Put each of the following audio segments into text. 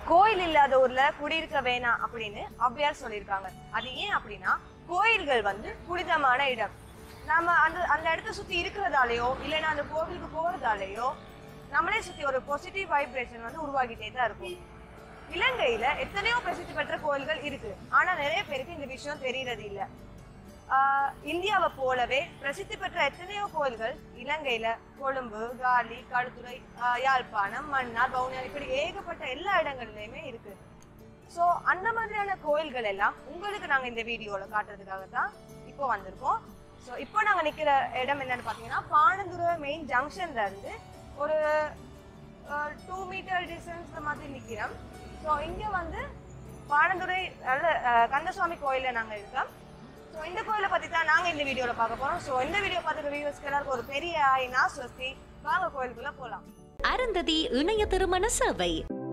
கோயில் இல்லாத ஊர்ல குடியிருக்க வேணாம் அப்படின்னு ஔவையார் சொல்லியிருக்காங்க அது ஏன் அப்படின்னா கோயில்கள் வந்து புனிதமான இடம் நாம அந்த அந்த இடத்த சுத்தி இருக்கிறதாலேயோ இல்லைன்னா அந்த கோவிலுக்கு போறதாலேயோ நம்மளே சுத்தி ஒரு பாசிட்டிவ் வைப்ரேஷன் வந்து உருவாகிட்டே தான் இருக்கும் இலங்கையில எத்தனையோ பிரசித்தி பெற்ற கோயில்கள் இருக்கு ஆனா நிறைய பேருக்கு இந்த விஷயம் தெரியறது இல்ல ஆஹ் இந்தியாவை போலவே பிரசித்தி பெற்ற எத்தனையோ கோயில்கள் இலங்கையில கொழும்பு காலி களுத்துறை ஆஹ் யாழ்ப்பாணம் மன்னார் பவுனியார் இப்படி ஏகப்பட்ட எல்லா இடங்கள்லயுமே இருக்கு ஸோ அந்த மாதிரியான கோயில்கள் எல்லாம் உங்களுக்கு நாங்க இந்த வீடியோல காட்டுறதுக்காக தான் இப்போ வந்திருக்கோம் ஸோ இப்போ நாங்க நிக்கிற இடம் என்னன்னு பாத்தீங்கன்னா பானந்துறை மெயின் ஜங்ஷன்ல இருந்து ஒரு டூ மீட்டர் டிஸ்டன்ஸ்ல மாதிரி நிக்கிறோம் ஸோ இங்க வந்து பானந்துறை நல்ல அஹ், கந்தசுவாமி கோயில்ல நாங்க இருக்கோம் ஸோ இந்த கோயிலை பத்தி தான் நாங்க இந்த வீடியோல பார்க்க போறோம் ஸோ இந்த வீடியோ பார்த்துக்க வியூவர்ஸ்க்கு எல்லாருக்கும் ஒரு பெரிய ஆயினா ஸ்வஸ்தி வாங்க கோயிலுக்குள்ள போலாம் அருந்ததி இணைய திருமண சேவை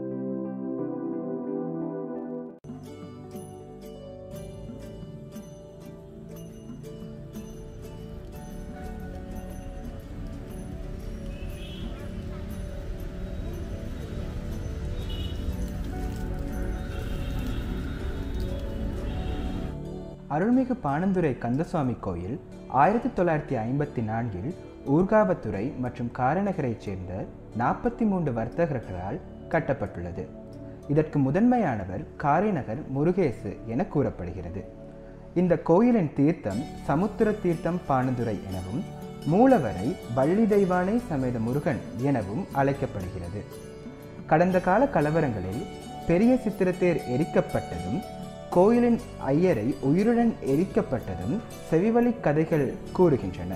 அருள்மிகு பாணந்துறை கந்தசுவாமி கோயில் ஆயிரத்தி தொள்ளாயிரத்தி ஐம்பத்தி நான்கில் ஊர்காவத்துறை மற்றும் காரநகரைச் சேர்ந்த நாற்பத்தி மூன்று வர்த்தகர்களால் கட்டப்பட்டுள்ளது இதற்கு முதன்மையானவர் காரைநகர் முருகேசு என கூறப்படுகிறது இந்த கோயிலின் தீர்த்தம் சமுத்திர தீர்த்தம் பாணந்துறை எனவும் மூலவரை வள்ளி தெய்வானை சமேத முருகன் எனவும் அழைக்கப்படுகிறது கடந்த கால கலவரங்களில் பெரிய சித்திரத்தேர் எரிக்கப்பட்டதும் கோயிலின் ஐயரை உயிருடன் எரிக்கப்பட்டதும் செவிவழி கதைகள் கூறுகின்றன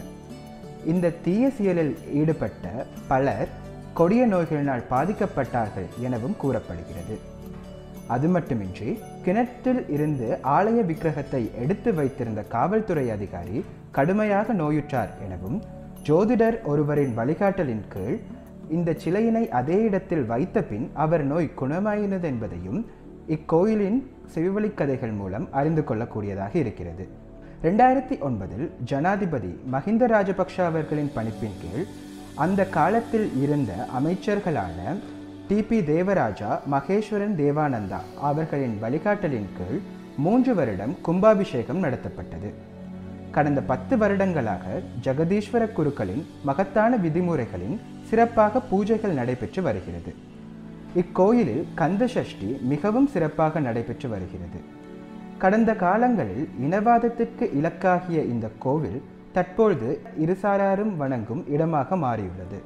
இந்த தீய செயலில் ஈடுபட்ட பலர் கொடிய நோய்களினால் பாதிக்கப்பட்டார்கள் எனவும் கூறப்படுகிறது அது மட்டுமின்றி கிணற்றில் இருந்து ஆலய விக்கிரகத்தை எடுத்து வைத்திருந்த காவல்துறை அதிகாரி கடுமையாக நோயுற்றார் எனவும் ஜோதிடர் ஒருவரின் வழிகாட்டலின் கீழ் இந்த சிலையினை அதே இடத்தில் வைத்த பின் அவர் நோய் குணமாயினது என்பதையும் இக்கோயிலின் செவிவழிக் கதைகள் மூலம் அறிந்து கொள்ளக்கூடியதாக இருக்கிறது ரெண்டாயிரத்தி ஒன்பதில் ஜனாதிபதி மஹிந்த ராஜபக்ஷ அவர்களின் பணிப்பின் கீழ் அந்த காலத்தில் இருந்த அமைச்சர்களான டிபி தேவராஜா மகேஸ்வரன் தேவானந்தா அவர்களின் வழிகாட்டலின் கீழ் மூன்று வருடம் கும்பாபிஷேகம் நடத்தப்பட்டது கடந்த பத்து வருடங்களாக ஜெகதீஸ்வர குருக்களின் மகத்தான விதிமுறைகளின் சிறப்பாக பூஜைகள் நடைபெற்று வருகிறது இக்கோயிலில் கந்த சஷ்டி மிகவும் சிறப்பாக நடைபெற்று வருகிறது கடந்த காலங்களில் இனவாதத்திற்கு இலக்காகிய இந்த கோவில் தற்பொழுது இருசாராரும் வணங்கும் இடமாக மாறியுள்ளது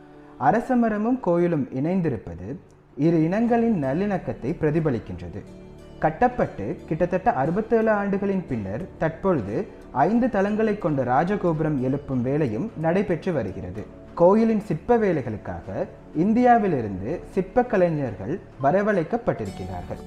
அரசமரமும் கோயிலும் இணைந்திருப்பது இரு இனங்களின் நல்லிணக்கத்தை பிரதிபலிக்கின்றது கட்டப்பட்டு கிட்டத்தட்ட அறுபத்தேழு ஆண்டுகளின் பின்னர் தற்பொழுது ஐந்து தளங்களை கொண்ட ராஜகோபுரம் எழுப்பும் வேலையும் நடைபெற்று வருகிறது கோயிலின் சிற்ப வேலைகளுக்காக இந்தியாவிலிருந்து சிற்ப கலைஞர்கள் வரவழைக்கப்பட்டிருக்கிறார்கள்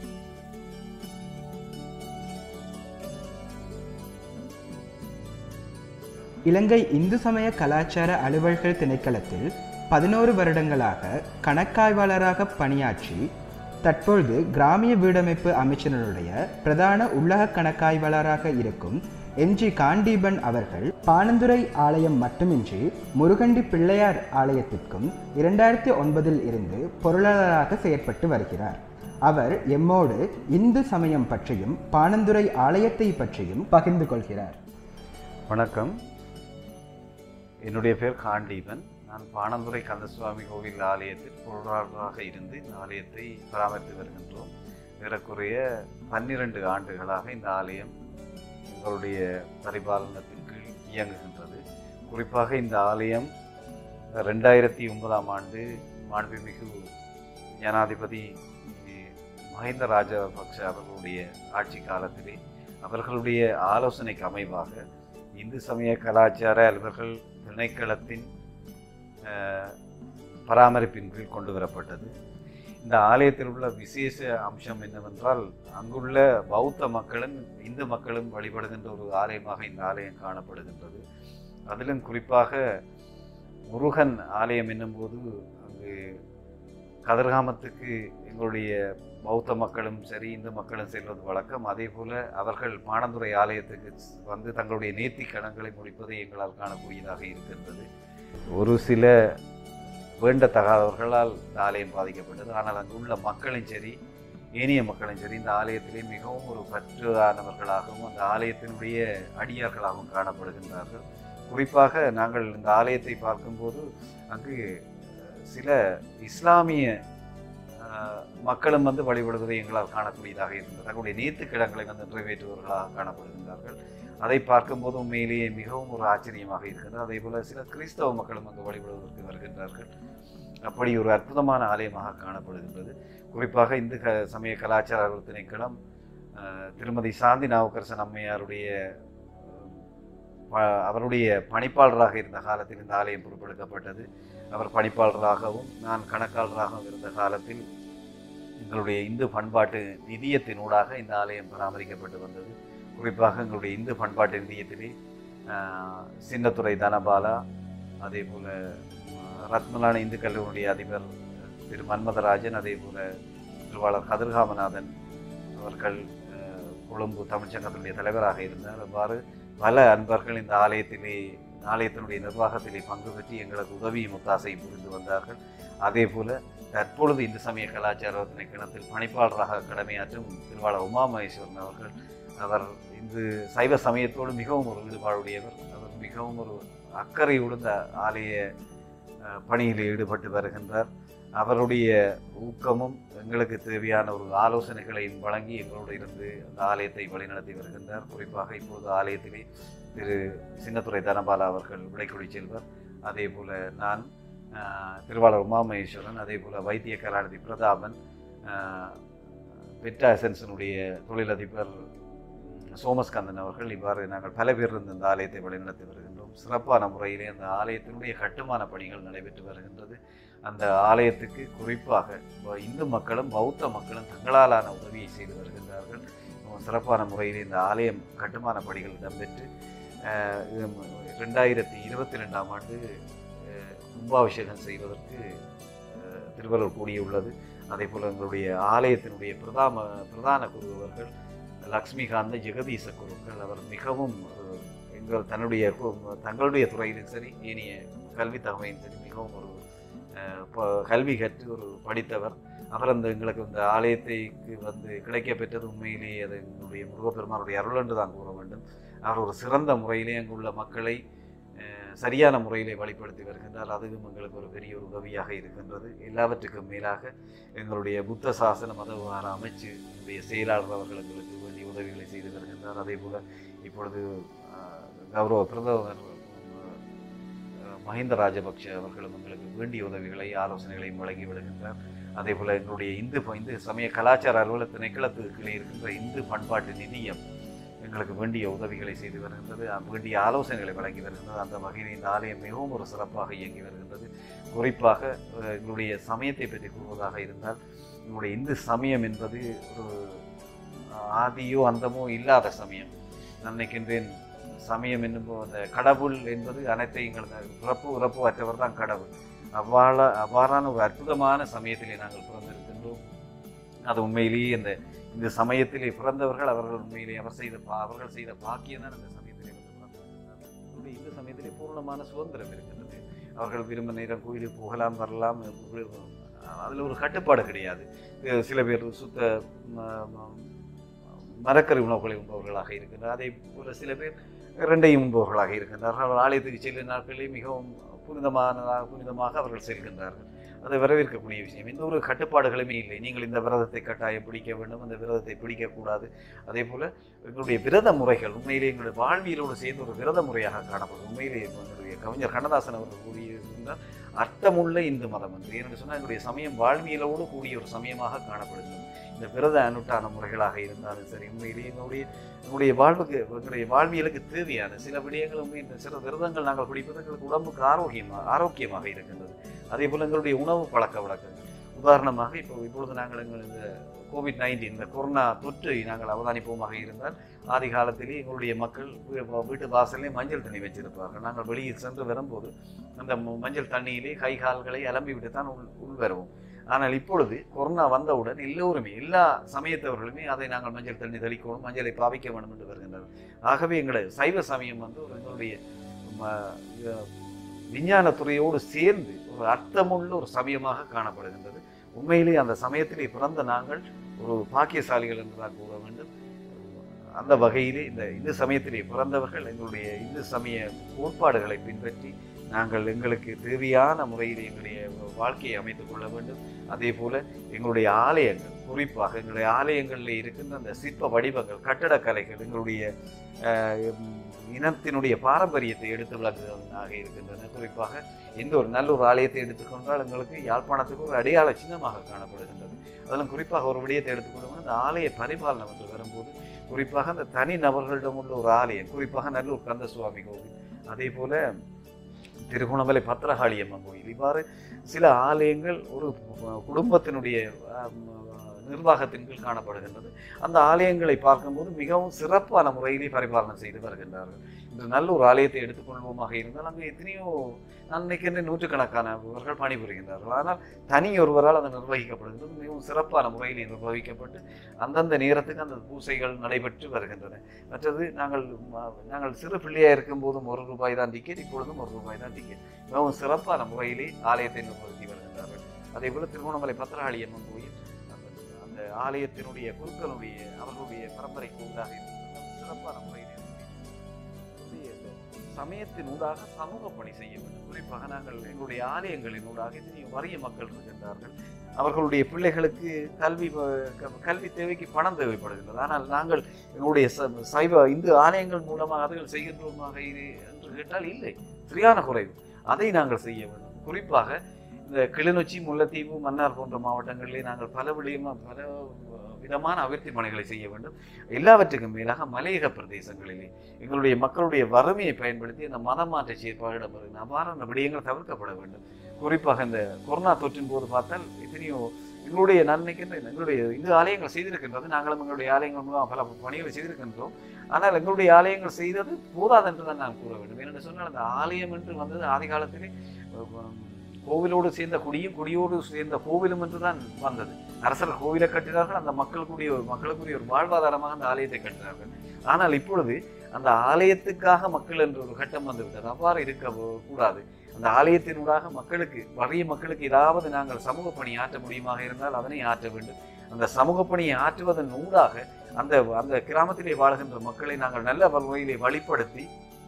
இலங்கை இந்து சமய கலாச்சார அலுவல்கள் திணைக்களத்தில் பதினோரு வருடங்களாக கணக்காய்வாளராக பணியாற்றி தற்பொழுது கிராமிய வீடமைப்பு அமைச்சர்களுடைய பிரதான உள்ளக கணக்காய்வாளராக இருக்கும் எம்ஜி காண்டீபன் அவர்கள் பானந்துரை ஆலயம் மட்டுமின்றி முருகண்டி பிள்ளையார் ஆலயத்திற்கும் இரண்டாயிரத்தி ஒன்பதில் இருந்து பொருளாளராக செயற்பட்டு வருகிறார் அவர் எம்மோடு இந்து சமயம் பற்றியும் பானந்துரை ஆலயத்தை பற்றியும் பகிர்ந்து கொள்கிறார் வணக்கம் என்னுடைய பேர் காண்டீபன் நான் பானந்துறை கந்தசுவாமி கோவில் ஆலயத்தில் பொருளாளராக இருந்து இந்த ஆலயத்தை பராமரித்து வருகின்றோம் ஏறக்குறைய பன்னிரண்டு ஆண்டுகளாக இந்த ஆலயம் எங்களுடைய பரிபாலனத்தின் கீழ் இயங்குகின்றது குறிப்பாக இந்த ஆலயம் ரெண்டாயிரத்தி ஒன்பதாம் ஆண்டு மாண்புமிகு ஜனாதிபதி மஹிந்த ராஜபக்ஷ அவர்களுடைய ஆட்சி காலத்திலே அவர்களுடைய ஆலோசனைக்கு அமைவாக இந்து சமய கலாச்சார அலுவலர்கள் திணைக்களத்தின் அஹ், பராமரிப்பின் கீழ் கொண்டு வரப்பட்டது இந்த ஆலயத்தில் உள்ள விசேஷ அம்சம் என்னவென்றால் அங்குள்ள பௌத்த மக்களும் இந்து மக்களும் வழிபடுகின்ற ஒரு ஆலயமாக இந்த ஆலயம் காணப்படுகின்றது அதிலும் குறிப்பாக முருகன் ஆலயம் என்னும்போது அங்கு கதிர்காமத்துக்கு எங்களுடைய பௌத்த மக்களும் சரி இந்து மக்களும் செல்வது வழக்கம் அதே போல அவர்கள் மானந்துறை ஆலயத்துக்கு வந்து தங்களுடைய நேர்த்தி கடன்களை முடிப்பதை எங்களால் காணக்கூடியதாக இருக்கின்றது ஒரு சில வேண்டத்தகாதவர்களால் இந்த ஆலயம் பாதிக்கப்பட்டது ஆனால் அங்கு உள்ள மக்களும் சரி ஏனைய மக்களும் சரி இந்த ஆலயத்திலே மிகவும் ஒரு பற்றானவர்களாகவும் அந்த ஆலயத்தினுடைய அடியார்களாகவும் காணப்படுகின்றார்கள் குறிப்பாக நாங்கள் இந்த ஆலயத்தை பார்க்கும்போது அங்கு அஹ், சில இஸ்லாமிய அஹ், மக்களும் வந்து வழிபடுவதை எங்களால் காணக்கூடியதாக இருந்தது தங்களுடைய நேர்த்திக்கிடங்களை வந்து நிறைவேற்றுபவர்களாக காணப்படுகின்றார்கள் அதை பார்க்கும்போது உண்மையிலேயே மிகவும் ஒரு ஆச்சரியமாக இருக்கிறது அதே போல சில கிறிஸ்தவ மக்களும் அங்கு வழிபடுவதற்கு வருகின்றார்கள் அப்படி ஒரு அற்புதமான ஆலயமாக காணப்படுகின்றது குறிப்பாக இந்து க சமய கலாச்சார அலுவலக திணைக்களம் அஹ், திருமதி சாந்தி நாவுக்கரசன் அம்மையாருடைய அஹ், ப- அவருடைய பணிப்பாளராக இருந்த காலத்தில் இந்த ஆலயம் பொறுப்பெடுக்கப்பட்டது அவர் பணிப்பாளராகவும் நான் கணக்காளராகவும் இருந்த காலத்தில் எங்களுடைய இந்து பண்பாட்டு நிதியத்தினூடாக இந்த ஆலயம் பராமரிக்கப்பட்டு வந்தது குறிப்பாக எங்களுடைய இந்து பண்பாட்டு நிதியத்திலே ஆஹ், சின்னத்துறை தனபாலா அதே போல் ரத்மலான இந்து கல்லூரியுடைய அதிபர் திரு மன்மதராஜன் அதே போல் திருவாளர் கதிர்காமநாதன் அவர்கள் ஆஹ், கொழும்பு தமிழ்ச்சங்கத்தினுடைய தலைவராக இருந்தார் அவ்வாறு பல அன்பர்கள் இந்த ஆலயத்திலே இந்த ஆலயத்தினுடைய நிர்வாகத்திலே பங்கு பெற்று எங்களுக்கு உதவியும் ஒத்தாசையும் புரிந்து வந்தார்கள் அதே போல தற்பொழுது இந்து சமய கலாச்சார திணைக்களத்தில் பணிப்பாளராக கடமையாற்றும் திருவாளர் உமா மகேஸ்வரன் அவர்கள் அவர் இந்து சைவ சமயத்தோடு மிகவும் ஒரு ஈடுபாடுடையவர் அவர் மிகவும் ஒரு அக்கறையோடு இந்த ஆலய அஹ், பணியில் ஈடுபட்டு வருகின்றார் அவருடைய ஊக்கமும் எங்களுக்கு தேவையான ஒரு ஆலோசனைகளையும் வழங்கி எங்களோடு இருந்து அந்த ஆலயத்தை வழிநடத்தி வருகின்றார் குறிப்பாக இப்போது ஆலயத்திலே திரு சின்னத்துறை தனபாலா அவர்கள் விடைக்குடி செல்வர் அதே போல நான் ஆஹ், திருவாளர் உமாமகேஸ்வரன் அதே போல வைத்திய கலாநிதி பிரதாபன் ஆஹ், பெட்டா எசன்ஸினுடைய தொழிலதிபர் உம், சோமஸ்கந்தன் அவர்கள் இவ்வாறு நாங்கள் பல பேர் இருந்து இந்த ஆலயத்தை வழிநடத்தி வருகின்றோம் சிறப்பான முறையிலே அந்த ஆலயத்தினுடைய கட்டுமான பணிகள் நடைபெற்று வருகின்றது அந்த ஆலயத்துக்கு குறிப்பாக வ- இந்து மக்களும் பௌத்த மக்களும் தங்களாலான உதவியை செய்து வருகின்றார்கள் மிகவும் சிறப்பான முறையில் இந்த ஆலயம் கட்டுமான பணிகள் இடம்பெற்று ஆஹ், இது ம- ரெண்டாயிரத்தி இருபத்தி ரெண்டாம் ஆண்டு ஆஹ், கும்பாபிஷேகம் செய்வதற்கு ஆஹ், திருவள்ளுவர் கூடியுள்ளது அதே போல் எங்களுடைய ஆலயத்தினுடைய பிரதாம பிரதான குரு அவர்கள் லக்ஷ்மிகாந்த ஜெகதீச குருக்கள் அவர் மிகவும் ஒரு எங்கள் தன்னுடைய கு- தங்களுடைய துறையிலும் சரி ஏனைய கல்வி தகமையும் சரி மிகவும் ஒரு அஹ், ப- கல்வி கற்று ஒரு படித்தவர் அவர் அந்த எங்களுக்கு இந்த ஆலயத்தைக்கு வந்து கிடைக்க பெற்றது உண்மையிலேயே அது எங்களுடைய முருகப்பெருமானுடைய அருள் என்று தான் கூற வேண்டும் அவர் ஒரு சிறந்த முறையிலே அங்குள்ள மக்களை அஹ், சரியான முறையிலே வழிப்படுத்தி வருகின்றார் அதுவும் எங்களுக்கு ஒரு பெரிய ஒரு உதவியாக இருக்கின்றது எல்லாவற்றுக்கும் மேலாக எங்களுடைய புத்த சாசன மத விவகார அமைச்சு என்னுடைய செயலாளர் அவர்கள் எங்களுக்கு வேண்டிய உதவிகளை செய்து வருகின்றார் அதே போல இப்பொழுது அஹ், கௌரவ பிரதமர் அஹ், மஹிந்த ராஜபக்ஷ அவர்களும் எங்களுக்கு வேண்டிய உதவிகளை ஆலோசனைகளையும் வழங்கி வருகின்றார் அதே போல எங்களுடைய இந்து ப- இந்து சமய கலாச்சார அலுவலக திணைக்களத்துக்குள்ளே இருக்கின்ற இந்து பண்பாட்டு நிதியம் எங்களுக்கு வேண்டிய உதவிகளை செய்து வருகின்றது அஹ் வேண்டிய ஆலோசனைகளை வழங்கி வருகின்றது அந்த வகையில் இந்த ஆலயம் மிகவும் ஒரு சிறப்பாக இயங்கி வருகின்றது குறிப்பாக அஹ், எங்களுடைய சமயத்தை பற்றி கூறுவதாக இருந்தால் எங்களுடைய இந்து சமயம் என்பது ஒரு அஹ், ஆதியோ அந்தமோ இல்லாத சமயம் நான் நினைக்கின்றேன் சமயம் என்னும் அந்த கடவுள் என்பது அனைத்தையும் எங்களது பிறப்பு உறப்பு அற்றவர் தான் கடவுள் அவ்வாற அவ்வாறான ஒரு அற்புதமான சமயத்திலே நாங்கள் பிறந்திருக்கின்றோம் அது உண்மையிலேயே இந்த இந்த சமயத்திலே பிறந்தவர்கள் அவர்கள் உண்மையிலே அவர் செய்த பா அவர்கள் செய்த பாக்கியம் தான் இந்த சமயத்திலே வந்து பிறந்திருக்கிறார்கள். இந்த இந்து சமயத்திலே பூர்ணமான சுதந்திரம் இருக்கின்றது அவர்கள் விரும்ப நேரம் கோயிலுக்கு போகலாம் வரலாம் அதில் ஒரு கட்டுப்பாடு கிடையாது அஹ் சில பேர் சுத்த ம- ம- மரக்கறி உணவுகளை உண்பவர்களாக இருக்கின்றனர் அதே போல சில பேர் இரண்டையும் உண்பவர்களாக இருக்கின்றார்கள் அவர்கள் ஆலயத்துக்கு செல்லும் நாட்களிலே மிகவும் புனிதமானதாக புனிதமாக அவர்கள் செல்கின்றார்கள் அது வரவேற்கக்கூடிய விஷயம் எந்த ஒரு கட்டுப்பாடுகளுமே இல்லை நீங்கள் இந்த விரதத்தை கட்டாயம் பிடிக்க வேண்டும் அந்த விரதத்தை பிடிக்கக்கூடாது அதே போல் எங்களுடைய விரத முறைகள் உண்மையிலே எங்களுடைய வாழ்வியலோடு சேர்ந்து ஒரு விரத முறையாக காணப்படும் உண்மையிலே எங்களுடைய கவிஞர் கண்ணதாசன் அவர்கள் கூறியிருந்தால் அர்த்தமுள்ள இந்து மதம் என்று ஏனென்று சொன்னால் எங்களுடைய சமயம் வாழ்வியலோடு கூடிய ஒரு சமயமாக காணப்படுகிறது இந்த விரத அனுட்டான முறைகளாக இருந்தாலும் சரி உண்மையிலேயே எங்களுடைய எங்களுடைய வாழ்வுக்கு எங்களுடைய வாழ்வியலுக்கு தேவையான சில விடயங்கள் உண்மை இந்த சில விரதங்கள் நாங்கள் பிடிப்பது எங்களுக்கு உடம்புக்கு ஆரோக்கியமாக ஆரோக்கியமாக இருக்கின்றது அதே போல் எங்களுடைய உணவு பழக்க வழக்கங்கள் உதாரணமாக இப்போ இப்பொழுது நாங்கள் எங்கள் இந்த கோவிட் நைன்டீன் இந்த கொரோனா தொற்றை நாங்கள் அவதானிப்போமாக இருந்தால் ஆதி காலத்திலே எங்களுடைய மக்கள் வீ- வீட்டு வாசலே மஞ்சள் தண்ணி வச்சிருப்பார்கள் நாங்கள் வெளியில் சென்று வரும்போது அந்த ம- மஞ்சள் தண்ணியிலே கை கால்களை அலம்பி விட்டு தான் உள் உள் வருவோம் ஆனால் இப்பொழுது கொரோனா வந்தவுடன் எல்லோருமே எல்லா சமயத்தவர்களுமே அதை நாங்கள் மஞ்சள் தண்ணி தெளிக்கணும் மஞ்சளை பாவிக்க வேண்டும் என்று வருகின்றனர் ஆகவே எங்களுடைய சைவ சமயம் வந்து ஒரு எங்களுடைய ம- விஞ்ஞானத்துறையோடு சேர்ந்து ஒரு அர்த்தமுள்ள ஒரு சமயமாக காணப்படுகின்றது உண்மையிலே அந்த சமயத்திலே பிறந்த நாங்கள் ஒரு பாக்கியசாலிகள் என்றுதான் கூற வேண்டும் அந்த வகையிலே இந்த இந்து சமயத்திலே பிறந்தவர்கள் எங்களுடைய இந்து சமய கோட்பாடுகளை பின்பற்றி நாங்கள் எங்களுக்கு தேவையான முறையில் எங்களுடைய வாழ்க்கையை அமைத்துக் கொள்ள வேண்டும் அதே போல எங்களுடைய ஆலயங்கள் குறிப்பாக எங்களுடைய ஆலயங்களில் இருக்கின்ற அந்த சிற்ப வடிவங்கள் கட்டடக்கலைகள் எங்களுடைய அஹ், உம், இனத்தினுடைய பாரம்பரியத்தை எடுத்து விளக்குவதாக இருக்கின்றன குறிப்பாக எந்த ஒரு நல்ல ஒரு ஆலயத்தை எடுத்துக்கொண்டால் எங்களுக்கு யாழ்ப்பாணத்துக்கு ஒரு அடையாள சின்னமாக காணப்படுகின்றது அதிலும் குறிப்பாக ஒரு விடயத்தை எடுத்துக்கொள்ளும் அந்த ஆலய பரிபாலனம் என்று வரும்போது குறிப்பாக அந்த தனி நபர்களிடம் உள்ள ஒரு ஆலயம் குறிப்பாக நல்லூர் கந்த சுவாமி கோவில் அதே போல திருகோணமலை பத்திரகாளி அம்மன் கோயில் இவ்வாறு சில ஆலயங்கள் ஒரு குடும்பத்தினுடைய ஆம், நிர்வாகத்தின் கீழ் காணப்படுகின்றது அந்த ஆலயங்களை பார்க்கும்போது மிகவும் சிறப்பான முறையிலே பரிபாலனை செய்து வருகின்றார்கள் இன்று நல்ல ஒரு ஆலயத்தை எடுத்துக்கொள்வோமாக இருந்தால் அங்கே எத்தனையோ நான் நினைக்கின்றேன் நூற்றுக்கணக்கானவர்கள் பணிபுரிகின்றார்கள் ஆனால் தனி ஒருவரால் அது நிர்வகிக்கப்படுகின்றது மிகவும் சிறப்பான முறையிலே நிர்வகிக்கப்பட்டு அந்தந்த நேரத்துக்கு அந்த பூசைகள் நடைபெற்று வருகின்றன மற்றது நாங்கள் ம- நாங்கள் சிறு பிள்ளையா இருக்கும் போதும் ஒரு ரூபாய் தான் டிக்கெட் இப்பொழுதும் ஒரு ரூபாய் தான் டிக்கெட் மிகவும் சிறப்பான முறையிலே ஆலயத்தை நிர்வகித்து வருகின்றார்கள் அதே போல திருவண்ணாமலை பத்திரகாளி அம்மன் கோயில் அந்த- அந்த ஆலயத்தினுடைய குருக்களுடைய அவர்களுடைய பரம்பரை கோவிலாக இருக்கிறது சிறப்பான முறையில் இருக்கக்கூடிய இந்த சமயத்தின் ஊடாக சமூக பணி செய்ய வேண்டும் குறிப்பாக நாங்கள் எங்களுடைய ஆலயங்களின் ஊடாக எத்தனையோ வறிய மக்கள் இருக்கின்றார்கள் அவர்களுடைய பிள்ளைகளுக்கு கல்வி வ- க- கல்வி தேவைக்கு பணம் தேவைப்படுகின்றது ஆனால் நாங்கள் எங்களுடைய ச- சைவ இந்து ஆலயங்கள் மூலமாக அதுகள் செய்கின்றோமாக இது என்று கேட்டால் இல்லை சரியான குறைவு அதை நாங்கள் செய்ய வேண்டும் குறிப்பாக இந்த கிளிநொச்சி முல்லைத்தீவு மன்னார் போன்ற மாவட்டங்களிலே நாங்கள் பல விடயமா பல விதமான அபிவிருத்தி பணிகளை செய்ய வேண்டும் எல்லாவற்றுக்கும் மேலாக மலையக பிரதேசங்களிலே எங்களுடைய மக்களுடைய வறுமையை பயன்படுத்தி அந்த மதமாற்ற செயற்பாடு இடம்பெறுகின்ற அவ்வாறான விடயங்கள் தவிர்க்கப்பட வேண்டும் குறிப்பாக இந்த கொரோனா தொற்றின் போது பார்த்தால் எத்தனையோ எங்களுடைய நான் நினைக்கின்றேன் எங்களுடைய இந்த ஆலயங்கள் செய்திருக்கின்றது நாங்களும் எங்களுடைய ஆலயங்கள் மூலம் பல பணிகளை செய்திருக்கின்றோம் ஆனால் எங்களுடைய ஆலயங்கள் செய்தது போதாது என்று தான் நான் கூற வேண்டும் ஏனென்று சொன்னால் அந்த ஆலயம் என்று வந்தது ஆதி காலத்திலே அஹ், கோவிலோடு சேர்ந்த குடியும் குடியோடு சேர்ந்த கோவிலும் என்று தான் வந்தது அரசர் கோவிலை கட்டினார்கள் அந்த மக்களுக்குரிய ஒரு மக்களுக்குரிய ஒரு வாழ்வாதாரமாக அந்த ஆலயத்தை கட்டினார்கள் ஆனால் இப்பொழுது அந்த ஆலயத்துக்காக மக்கள் என்ற ஒரு கட்டம் வந்து விட்டது அவ்வாறு இருக்க கூடாது அந்த ஆலயத்தினூடாக மக்களுக்கு வறிய மக்களுக்கு ஏதாவது நாங்கள் சமூக பணி ஆற்ற முடியுமாக இருந்தால் அதனை ஆற்ற வேண்டும் அந்த சமூக பணியை ஆற்றுவதன் ஊடாக அந்த அந்த கிராமத்திலே வாழ்கின்ற மக்களை நாங்கள் நல்ல முறையிலே வழிப்படுத்தி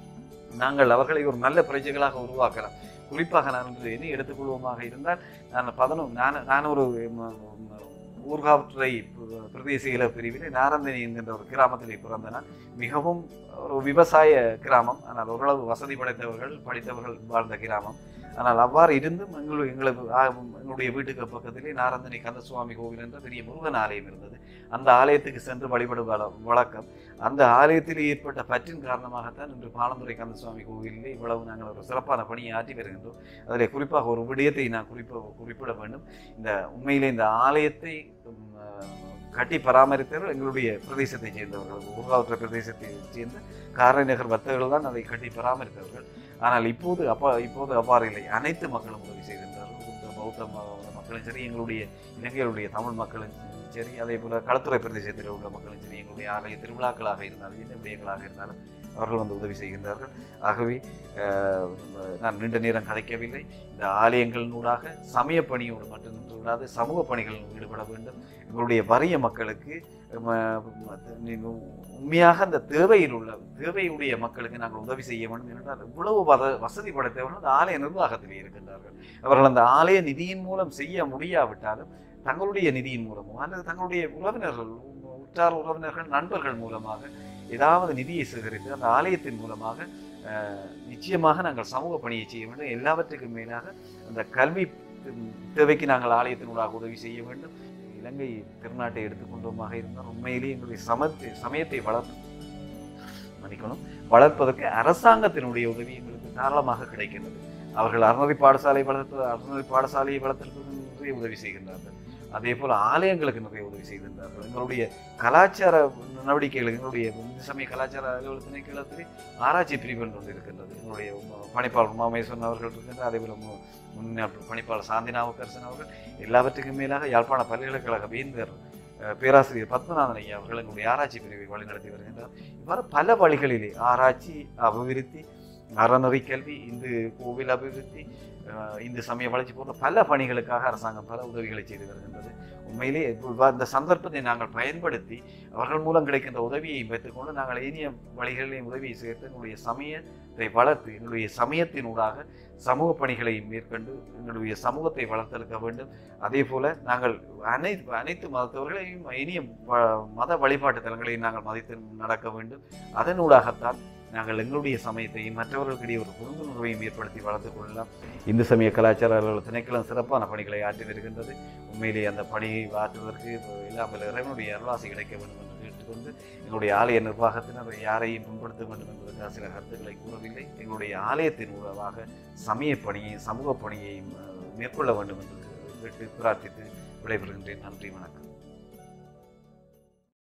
நாங்கள் அவர்களை ஒரு நல்ல பிரஜைகளாக உருவாக்கலாம் குறிப்பாக நான் வந்து என்ன எடுத்துக்கொள்வோமாக இருந்தால் நான் பதினொன்று நான் நான் ஒரு ம- ம- ஊர்காவற்றுறை பு- பிரதேச இல பிரிவிலே நாரந்தனி என்கின்ற ஒரு கிராமத்திலே பிறந்த நான் மிகவும் ஒரு விவசாய கிராமம் ஆனால் ஓரளவு வசதி படைத்தவர்கள் படித்தவர்கள் வாழ்ந்த கிராமம் ஆனால் அவ்வாறு இருந்தும் எங்கள் எங்களது ஆ, எங்களுடைய வீட்டுக்கு பக்கத்திலே நாரந்தனி கந்தசுவாமி கோவில் என்ற பெரிய முருகன் ஆலயம் இருந்தது அந்த ஆலயத்துக்கு சென்று வழிபடும் வழ- வழக்கம் அந்த ஆலயத்தில் ஏற்பட்ட பற்றின் காரணமாகத்தான் இன்று பாலந்துறை கந்தசுவாமி கோவிலிலே இவ்வளவு நாங்கள் ஒரு சிறப்பான பணியை ஆற்றி வருகின்றோம் அதில் குறிப்பாக ஒரு விடயத்தை நான் குறிப்ப குறிப்பிட வேண்டும் இந்த உண்மையிலே இந்த ஆலயத்தை உம், அஹ், கட்டி பராமரித்தவர்கள் எங்களுடைய பிரதேசத்தைச் சேர்ந்தவர்கள் ஊர்காவற்ற பிரதேசத்தைச் சேர்ந்த காரைநகர் வர்த்தகர்கள் தான் அதை கட்டி பராமரித்தவர்கள் ஆனால் இப்போது அப்பா இப்போது அவ்வாறு இல்லை அனைத்து மக்களும் உதவி செய்திருந்தார்கள் புத்த பௌத்த ம- மக்களும் சரி எங்களுடைய இலங்கையுடைய தமிழ் மக்களும் சரி அதே போல களத்துறை பிரதேசத்தில் உள்ள மக்களும் சரி எங்களுடைய ஆலய திருவிழாக்களாக இருந்தாலும் என்ன விடயங்களாக இருந்தாலும் அவர்கள் வந்து உதவி செய்கின்றார்கள் ஆகவே அஹ், நான் நீண்ட நேரம் கதைக்கவில்லை இந்த ஆலயங்களினூடாக சமய பணியோடு மட்டும் நின்று விடாது சமூக பணிகளில் ஈடுபட வேண்டும் எங்களுடைய வறிய மக்களுக்கு ம, ம, நீங்க உண்மையாக அந்த தேவையில் உள்ள தேவையுடைய மக்களுக்கு நாங்கள் உதவி செய்ய வேண்டும் என்றால் இவ்வளவு வத வசதி படைத்தவர்கள் அந்த ஆலய நிர்வாகத்திலே இருக்கின்றார்கள் அவர்கள் அந்த ஆலய நிதியின் மூலம் செய்ய முடியாவிட்டாலும் தங்களுடைய நிதியின் மூலமோ அல்லது தங்களுடைய உறவினர்கள் உற்றார் உறவினர்கள் நண்பர்கள் மூலமாக ஏதாவது நிதியை சேகரித்து அந்த ஆலயத்தின் மூலமாக அஹ், நிச்சயமாக நாங்கள் சமூக பணியை செய்ய வேண்டும் எல்லாவற்றுக்கும் மேலாக அந்த கல்வி ம், தேவைக்கு நாங்கள் ஆலயத்தினூடாக உதவி செய்ய வேண்டும் இலங்கை திருநாட்டை எடுத்துக்கொண்டோமாக இருந்தால் உண்மையிலேயே எங்களுடைய சமத்தை சமயத்தை வளர்த்து மன்னிக்கணும் வளர்ப்பதற்கு அரசாங்கத்தினுடைய உதவி எங்களுக்கு தாராளமாக கிடைக்கின்றது அவர்கள் அறநெறி பாடசாலை வளர்த்து அறநெறி பாடசாலையை வளர்த்திருப்பதற்கு நிறைய உதவி செய்கின்றார்கள் அதே போல ஆலயங்களுக்கு நிறைய உதவி செய்கின்றார்கள் எங்களுடைய கலாச்சார நடவடிக்கைகள் எங்களுடைய இந்து சமய கலாச்சார அலுவலக திணைக்களத்திலே ஆராய்ச்சி பிரிவு என்று ஒன்று இருக்கின்றது எங்களுடைய உம- பணிப்பாளர் உமாமேஸ்வரன் அவர்கள் இருக்கின்றார் அதே போல மு- முன்னாள் பணிப்பாளர் சாந்திநாவுக்கரசன் அவர்கள் எல்லாவற்றுக்கும் மேலாக யாழ்ப்பாண பல்கலைக்கழக வேந்தர் அஹ், பேராசிரியர் பத்மநாதன் ஐயா அவர்கள் எங்களுடைய ஆராய்ச்சி பிரிவை வழிநடத்தி வருகின்றார் இவ்வாறு பல வழிகளிலே ஆராய்ச்சி அபிவிருத்தி அறநெறி கல்வி இந்து கோவில் அபிவிருத்தி அஹ், இந்து சமய வளர்ச்சி போன்ற பல பணிகளுக்காக அரசாங்கம் பல உதவிகளை செய்து வருகின்றது உண்மையிலே இப்ப இந்த சந்தர்ப்பத்தை நாங்கள் பயன்படுத்தி அவர்கள் மூலம் கிடைக்கின்ற உதவியை பெற்றுக்கொண்டு நாங்கள் இனிய வழிகளிலையும் உதவியை சேர்த்து எங்களுடைய சமயத்தை வளர்த்து எங்களுடைய சமயத்தினூடாக சமூக பணிகளை மேற்கொண்டு எங்களுடைய சமூகத்தை வளர்த்தெடுக்க வேண்டும் அதே போல நாங்கள் அனைத்து அனைத்து மதத்தவர்களையும் இனிய வ- மத வழிபாட்டு தலங்களையும் நாங்கள் மதித்து நடக்க வேண்டும் அதனூடாகத்தான் நாங்கள் எங்களுடைய சமயத்தையும் மற்றவர்களுக்கிடையே ஒரு புரிந்துணர்வையும் ஏற்படுத்தி வளர்த்துக் கொள்ளலாம் இந்து சமய கலாச்சார அலுவலக திணைக்களம் சிறப்பான பணிகளை ஆற்றி வருகின்றது உண்மையிலே அந்த பணியை ஆற்றுவதற்கு இல்லாமல் இறைவனுடைய அருளாசி கிடைக்க வேண்டும் என்று கேட்டுக்கொண்டு எங்களுடைய ஆலய நிர்வாகத்தினர் யாரையும் முன்படுத்த வேண்டும் என்பதற்காக சில கருத்துக்களை கூறவில்லை எங்களுடைய ஆலயத்தின் மூலமாக சமய பணியையும் சமூக பணியையும் அஹ், மேற்கொள்ள வேண்டும் என்று கேட்டு பிரார்த்தித்து விடைபெறுகின்றேன் நன்றி வணக்கம்